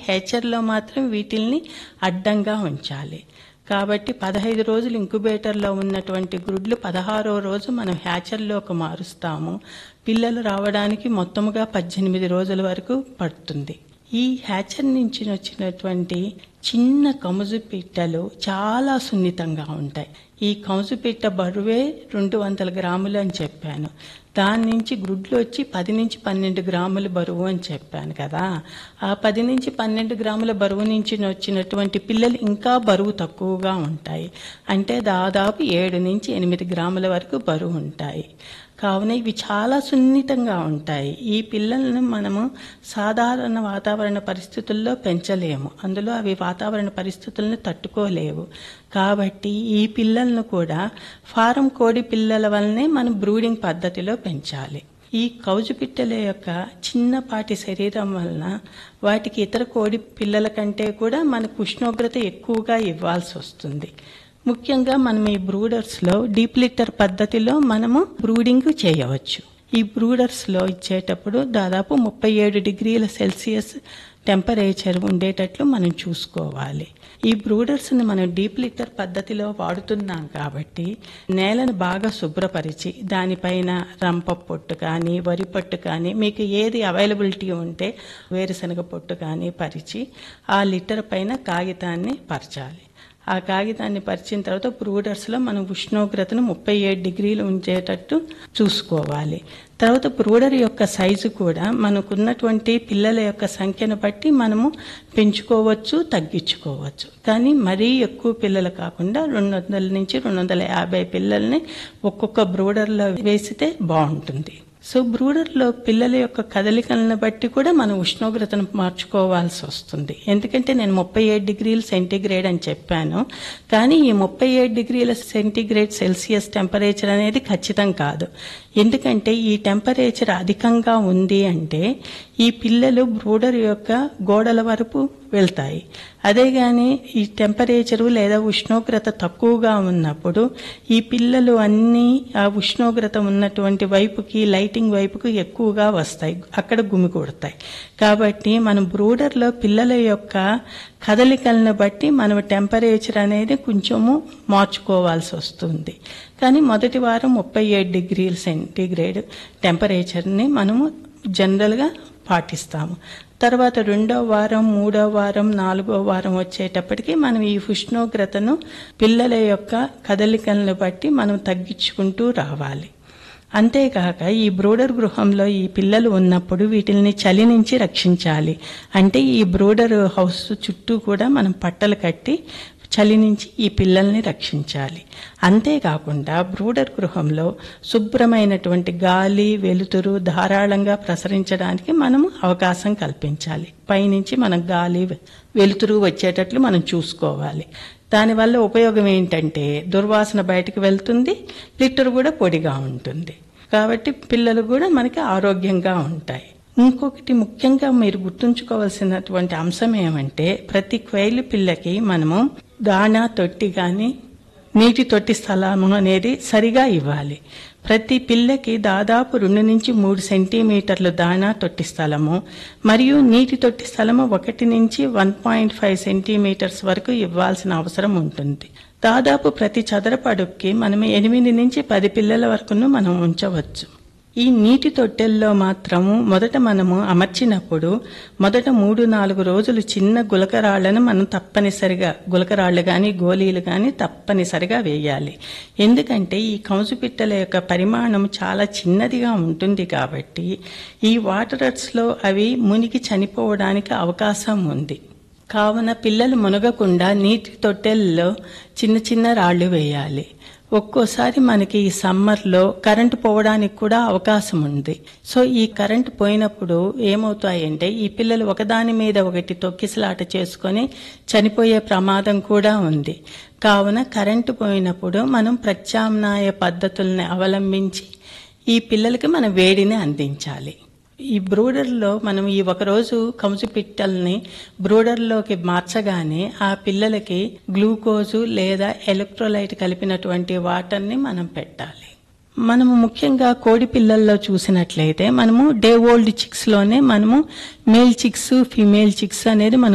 హేచర్లో మాత్రం వీటిల్ని అడ్డంగా ఉంచాలి కాబట్టి పదహైదు రోజులు ఇంక్యుబేటర్లో ఉన్నటువంటి గుడ్లు పదహారో రోజు మనం హ్యాచర్లోకి మారుస్తాము పిల్లలు రావడానికి మొత్తముగా పద్దెనిమిది రోజుల వరకు పడుతుంది ఈ హ్యాచర్ నుంచి వచ్చినటువంటి చిన్న కముజు పిట్టలు చాలా సున్నితంగా ఉంటాయి ఈ కముజు పిట్ట బరువే రెండు వందల గ్రాములు అని చెప్పాను దాని నుంచి గుడ్లు వచ్చి పది నుంచి పన్నెండు గ్రాముల బరువు అని చెప్పాను కదా ఆ పది నుంచి పన్నెండు గ్రాముల బరువు నుంచి వచ్చినటువంటి పిల్లలు ఇంకా బరువు తక్కువగా ఉంటాయి అంటే దాదాపు ఏడు నుంచి ఎనిమిది గ్రాముల వరకు బరువు ఉంటాయి కావున ఇవి చాలా సున్నితంగా ఉంటాయి ఈ పిల్లలను మనము సాధారణ వాతావరణ పరిస్థితుల్లో పెంచలేము అందులో అవి వాతావరణ పరిస్థితులను తట్టుకోలేవు కాబట్టి ఈ పిల్లలను కూడా ఫారం కోడి పిల్లల వల్లనే మనం బ్రూడింగ్ పద్ధతిలో పెంచాలి ఈ కౌజు పిట్టల యొక్క చిన్నపాటి శరీరం వలన వాటికి ఇతర కోడి పిల్లల కంటే కూడా మనకు ఉష్ణోగ్రత ఎక్కువగా ఇవ్వాల్సి వస్తుంది ముఖ్యంగా మనం ఈ బ్రూడర్స్లో డీప్ లిటర్ పద్ధతిలో మనము బ్రూడింగ్ చేయవచ్చు ఈ బ్రూడర్స్లో ఇచ్చేటప్పుడు దాదాపు ముప్పై ఏడు డిగ్రీల సెల్సియస్ టెంపరేచర్ ఉండేటట్లు మనం చూసుకోవాలి ఈ బ్రూడర్స్ని మనం డీప్ లిటర్ పద్ధతిలో వాడుతున్నాం కాబట్టి నేలను బాగా శుభ్రపరిచి దానిపైన రంప పొట్టు కానీ వరి పొట్టు కానీ మీకు ఏది అవైలబిలిటీ ఉంటే వేరుశనగ పొట్టు కానీ పరిచి ఆ లిటర్ పైన కాగితాన్ని పరచాలి ఆ కాగితాన్ని పరిచిన తర్వాత బ్రూడర్స్లో మనం ఉష్ణోగ్రతను ముప్పై ఏడు డిగ్రీలు ఉంచేటట్టు చూసుకోవాలి తర్వాత బ్రూడర్ యొక్క సైజు కూడా మనకున్నటువంటి పిల్లల యొక్క సంఖ్యను బట్టి మనము పెంచుకోవచ్చు తగ్గించుకోవచ్చు కానీ మరీ ఎక్కువ పిల్లలు కాకుండా రెండు వందల నుంచి రెండు వందల యాభై పిల్లల్ని ఒక్కొక్క బ్రూడర్లో వేసితే బాగుంటుంది సో బ్రూడర్లో పిల్లల యొక్క కదలికలను బట్టి కూడా మనం ఉష్ణోగ్రతను మార్చుకోవాల్సి వస్తుంది ఎందుకంటే నేను ముప్పై ఏడు డిగ్రీల సెంటీగ్రేడ్ అని చెప్పాను కానీ ఈ ముప్పై ఏడు డిగ్రీల సెంటీగ్రేడ్ సెల్సియస్ టెంపరేచర్ అనేది ఖచ్చితం కాదు ఎందుకంటే ఈ టెంపరేచర్ అధికంగా ఉంది అంటే ఈ పిల్లలు బ్రూడర్ యొక్క గోడల వరకు వెళ్తాయి అదే కానీ ఈ టెంపరేచరు లేదా ఉష్ణోగ్రత తక్కువగా ఉన్నప్పుడు ఈ పిల్లలు అన్నీ ఆ ఉష్ణోగ్రత ఉన్నటువంటి వైపుకి లైటింగ్ వైపుకి ఎక్కువగా వస్తాయి అక్కడ గుమికూడతాయి కాబట్టి మనం బ్రూడర్లో పిల్లల యొక్క కదలికలను బట్టి మనం టెంపరేచర్ అనేది కొంచెము మార్చుకోవాల్సి వస్తుంది కానీ మొదటి వారం ముప్పై ఏడు డిగ్రీల సెంటీగ్రేడ్ టెంపరేచర్ని మనము జనరల్గా పాటిస్తాము తర్వాత రెండో వారం మూడో వారం నాలుగో వారం వచ్చేటప్పటికి మనం ఈ ఉష్ణోగ్రతను పిల్లల యొక్క కదలికలను బట్టి మనం తగ్గించుకుంటూ రావాలి అంతేకాక ఈ బ్రూడర్ గృహంలో ఈ పిల్లలు ఉన్నప్పుడు వీటిని చలి నుంచి రక్షించాలి అంటే ఈ బ్రూడర్ హౌస్ చుట్టూ కూడా మనం పట్టలు కట్టి చలి నుంచి ఈ పిల్లల్ని రక్షించాలి అంతేకాకుండా బ్రూడర్ గృహంలో శుభ్రమైనటువంటి గాలి వెలుతురు ధారాళంగా ప్రసరించడానికి మనము అవకాశం కల్పించాలి పైనుంచి మనం గాలి వెలుతురు వచ్చేటట్లు మనం చూసుకోవాలి దానివల్ల ఉపయోగం ఏంటంటే దుర్వాసన బయటకు వెళ్తుంది లిటర్ కూడా పొడిగా ఉంటుంది కాబట్టి పిల్లలు కూడా మనకి ఆరోగ్యంగా ఉంటాయి ఇంకొకటి ముఖ్యంగా మీరు గుర్తుంచుకోవాల్సినటువంటి అంశం ఏమంటే ప్రతి క్వైలు పిల్లకి మనము దాణా తొట్టి కానీ నీటి తొట్టి స్థలము అనేది సరిగా ఇవ్వాలి ప్రతి పిల్లకి దాదాపు రెండు నుంచి మూడు సెంటీమీటర్లు దాణా తొట్టి స్థలము మరియు నీటి తొట్టి స్థలము ఒకటి నుంచి వన్ పాయింట్ ఫైవ్ సెంటీమీటర్స్ వరకు ఇవ్వాల్సిన అవసరం ఉంటుంది దాదాపు ప్రతి చదరపు అడుగుకి మనం ఎనిమిది నుంచి పది పిల్లల వరకును మనం ఉంచవచ్చు ఈ నీటి తొట్టెల్లో మాత్రము మొదట మనము అమర్చినప్పుడు మొదట మూడు నాలుగు రోజులు చిన్న గులకరాళ్లను మనం తప్పనిసరిగా గులకరాళ్లు కానీ గోళీలు కానీ తప్పనిసరిగా వేయాలి ఎందుకంటే ఈ కంసు పిట్టల యొక్క పరిమాణం చాలా చిన్నదిగా ఉంటుంది కాబట్టి ఈ వాటరర్స్లో అవి మునిగి చనిపోవడానికి అవకాశం ఉంది కావున పిల్లలు మునగకుండా నీటి తొట్టెల్లో చిన్న చిన్న రాళ్లు వేయాలి ఒక్కోసారి మనకి ఈ సమ్మర్లో కరెంటు పోవడానికి కూడా అవకాశం ఉంది సో ఈ కరెంటు పోయినప్పుడు ఏమవుతాయంటే ఈ పిల్లలు ఒకదాని మీద ఒకటి తొక్కిసలాట చేసుకొని చనిపోయే ప్రమాదం కూడా ఉంది కావున కరెంటు పోయినప్పుడు మనం ప్రత్యామ్నాయ పద్ధతుల్ని అవలంబించి ఈ పిల్లలకి మనం వేడిని అందించాలి ఈ బ్రూడర్లో మనం ఈ ఒకరోజు కంసు పిట్టల్ని బ్రూడర్లోకి మార్చగానే ఆ పిల్లలకి గ్లూకోజు లేదా ఎలక్ట్రోలైట్ కలిపినటువంటి వాటర్ని మనం పెట్టాలి మనము ముఖ్యంగా కోడి పిల్లల్లో చూసినట్లయితే మనము డే ఓల్డ్ చిక్స్ లోనే మనము మేల్ చిక్స్ ఫీమేల్ చిక్స్ అనేది మనం